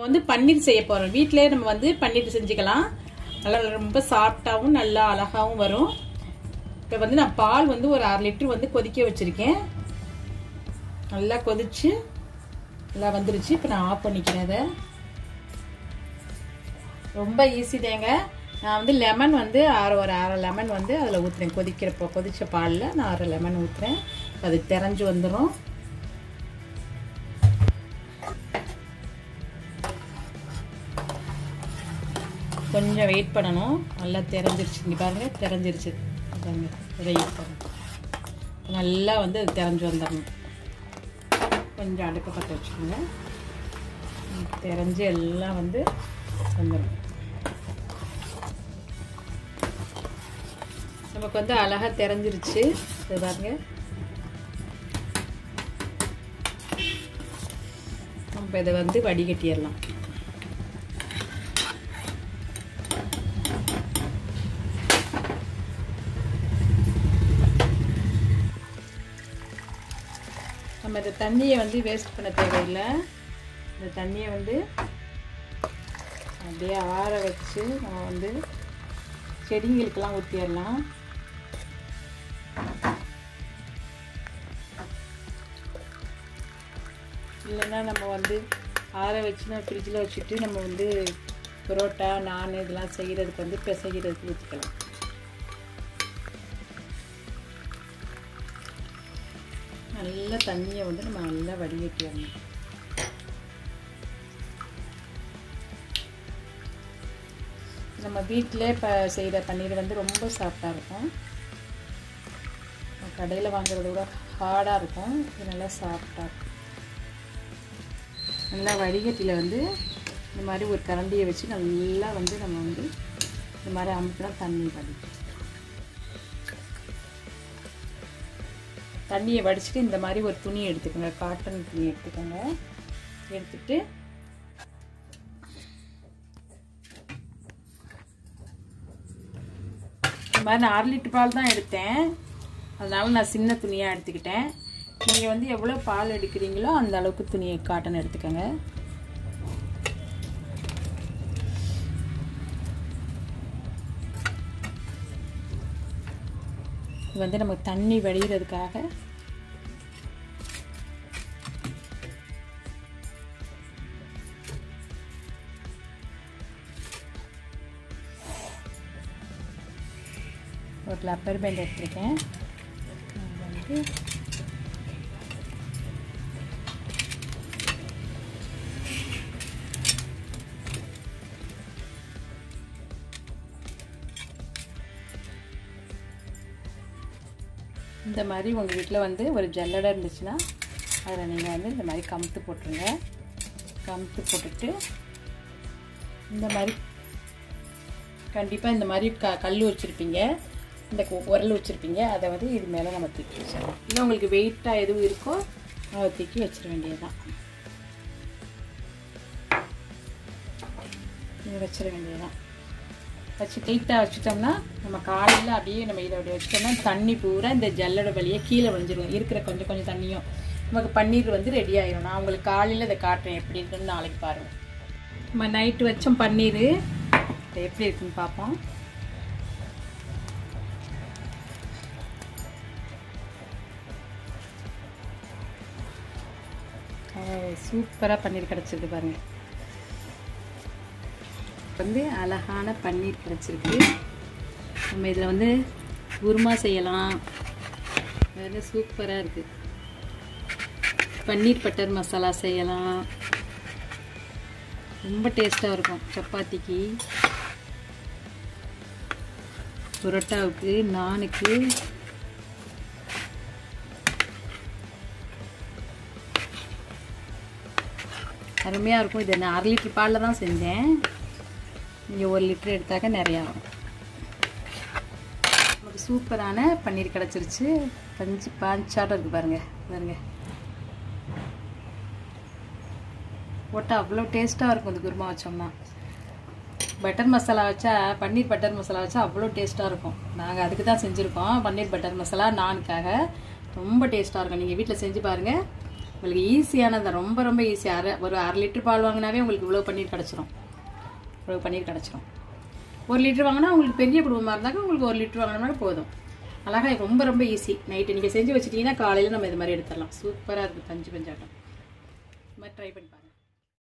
வந்து பன்னீர் செய்ய போகிறோம் வீட்டிலே நம்ம வந்து பன்னீர் செஞ்சுக்கலாம் நல்லா ரொம்ப சாஃப்டாகவும் நல்லா அழகாகவும் வரும் இப்போ வந்து நான் பால் வந்து ஒரு அரை லிட்டர் வந்து கொதிக்க வச்சுருக்கேன் நல்லா கொதிச்சு நல்லா வந்துருச்சு இப்போ நான் ஆஃப் பண்ணிக்கிறேன் அதை ரொம்ப ஈஸி தாங்க நான் வந்து லெமன் வந்து அரை ஒரு அரை லெமன் வந்து அதில் ஊற்றுறேன் கொதிக்கிறப்போ கொதிச்ச பாலில் நான் அரை லெமன் ஊற்றுறேன் அது திறஞ்சு வந்துடும் கொஞ்சம் வெயிட் பண்ணணும் நல்லா திறஞ்சிருச்சு இங்கே பாருங்கள் திறஞ்சிருச்சு பாருங்க வெயிட் பண்ணுங்க நல்லா வந்து அது திறஞ்சு வந்துடணும் கொஞ்சம் அடுக்க பற்ற வச்சுக்கோங்க திறஞ்சு எல்லாம் வந்து வந்துடும் நமக்கு வந்து அழகாக தெரிஞ்சிருச்சு இது பாருங்க நம்ம இதை வந்து வடிகட்டிடலாம் நம்ம இந்த தண்ணியை வந்து வேஸ்ட் பண்ண தேவையில்லை இந்த தண்ணியை வந்து அப்படியே ஆற வச்சு நம்ம வந்து செடிங்களுக்கெல்லாம் ஊற்றிடலாம் இல்லைன்னா நம்ம வந்து ஆற வச்சு நம்ம ஃப்ரிட்ஜில் வச்சுட்டு நம்ம வந்து பரோட்டா நான் இதெல்லாம் செய்கிறதுக்கு வந்து பிசைகிறதுக்கு ஊற்றிக்கலாம் நல்ல தண்ணியை வந்து நம்ம நல்லா வடிகட்டிடணும் நம்ம வீட்டில் இப்போ செய்கிற பன்னீர் வந்து ரொம்ப சாஃப்டாக இருக்கும் கடையில் வாங்குறத விட ஹார்டாக இருக்கும் இது நல்லா சாஃப்டாக இருக்கும் நல்லா வடிகட்டியில் வந்து இந்த மாதிரி ஒரு கரண்டியை வச்சு நல்லா வந்து நம்ம வந்து இந்த மாதிரி அமுக்கினா தண்ணி வடிக்கும் தண்ணியை வடிச்சிட்டு இந்த மாதிரி ஒரு துணி எடுத்துக்கோங்க காட்டன் துணி எடுத்துக்கோங்க எடுத்துட்டு இந்த மாதிரி நான் அரை லிட்டர் பால் தான் எடுத்தேன் அதனால நான் சின்ன துணியாக எடுத்துக்கிட்டேன் நீங்கள் வந்து எவ்வளோ பால் எடுக்கிறீங்களோ அந்த அளவுக்கு துணியை காட்டன் எடுத்துக்கோங்க இது வந்து நம்ம தண்ணி வடிகிறதுக்காக ஒரு ரப்பர் பேண்ட் எடுத்திருக்கேன் வந்து இந்த மாதிரி உங்கள் வீட்டில் வந்து ஒரு ஜல்லடை இருந்துச்சுன்னா அதில் நீங்கள் வந்து இந்த மாதிரி கமுத்து போட்டுருங்க கமுத்து போட்டுட்டு இந்த மாதிரி கண்டிப்பாக இந்த மாதிரி க கல் வச்சுருப்பீங்க இந்த உரல் வச்சுருப்பீங்க அதை வந்து இது மேலே நம்ம தூக்கி வச்சிடலாம் இல்லை உங்களுக்கு வெயிட்டாக எதுவும் இருக்கோ அதை தூக்கி வச்சிட வேண்டியதுதான் இதை வச்சிட வேண்டியதுதான் வச்சு டைட்டாக வச்சுட்டோம்னா நம்ம காலையில் அப்படியே நம்ம இதை அப்படி வச்சிட்டோம்னா தண்ணி பூரா இந்த ஜல்லடை வழியே கீழே விழிஞ்சிரும் இருக்கிற கொஞ்சம் கொஞ்சம் தண்ணியும் நமக்கு பன்னீர் வந்து ரெடி ஆயிரும் நான் உங்களுக்கு காலையில் இதை காட்டுறேன் எப்படி இருக்குன்னு நாளைக்கு பாருங்கள் நம்ம நைட்டு வச்சோம் பன்னீர் எப்படி இருக்குன்னு பார்ப்போம் சூப்பராக பன்னீர் கிடச்சிருக்கு பாருங்கள் வந்து அழகான பன்னீர் கிடச்சிருக்கு நம்ம இதில் வந்து குருமா செய்யலாம் வேறு சூப்பராக இருக்குது பன்னீர் பட்டர் மசாலா செய்யலாம் ரொம்ப டேஸ்ட்டாக இருக்கும் சப்பாத்திக்கு புரோட்டாவுக்கு நானுக்கு அருமையாக இருக்கும் இது நான் அரை லிட்டர் பாலில் தான் செஞ்சேன் இங்கே ஒரு லிட்டர் எடுத்தாக்க நிறையா வரும் நமக்கு சூப்பரான பன்னீர் கிடச்சிருச்சு பஞ்சு பாஞ்சாட்டம் இருக்குது பாருங்கள் பாருங்கள் போட்டால் அவ்வளோ டேஸ்ட்டாக இருக்கும் இந்த குருமா வச்சோம்னா பட்டர் மசாலா வச்சா பன்னீர் பட்டர் மசாலா வச்சா அவ்வளோ டேஸ்ட்டாக இருக்கும் நாங்கள் அதுக்கு தான் செஞ்சுருக்கோம் பன்னீர் பட்டர் மசாலா நானுக்காக ரொம்ப டேஸ்ட்டாக இருக்கும் நீங்கள் வீட்டில் செஞ்சு பாருங்கள் உங்களுக்கு ஈஸியானது ரொம்ப ரொம்ப ஈஸி அரை ஒரு அரை லிட்டர் பால் வாங்கினாவே உங்களுக்கு இவ்வளோ பன்னீர் கிடச்சிரும் இவ்வளோ பன்னீர் கிடச்சிரும் ஒரு லிட்டர் வாங்கினா உங்களுக்கு பெரிய குடும்பமாக இருந்தாக்க உங்களுக்கு ஒரு லிட்டர் வாங்கினோம்னா போதும் அழகாக ரொம்ப ரொம்ப ஈஸி நைட்டு நீங்கள் செஞ்சு வச்சிட்டீங்கன்னா காலையில் நம்ம இது மாதிரி எடுத்துடலாம் சூப்பராக இருக்குது பஞ்சு பஞ்சாட்டம் இது மாதிரி ட்ரை பண்ணி பாருங்க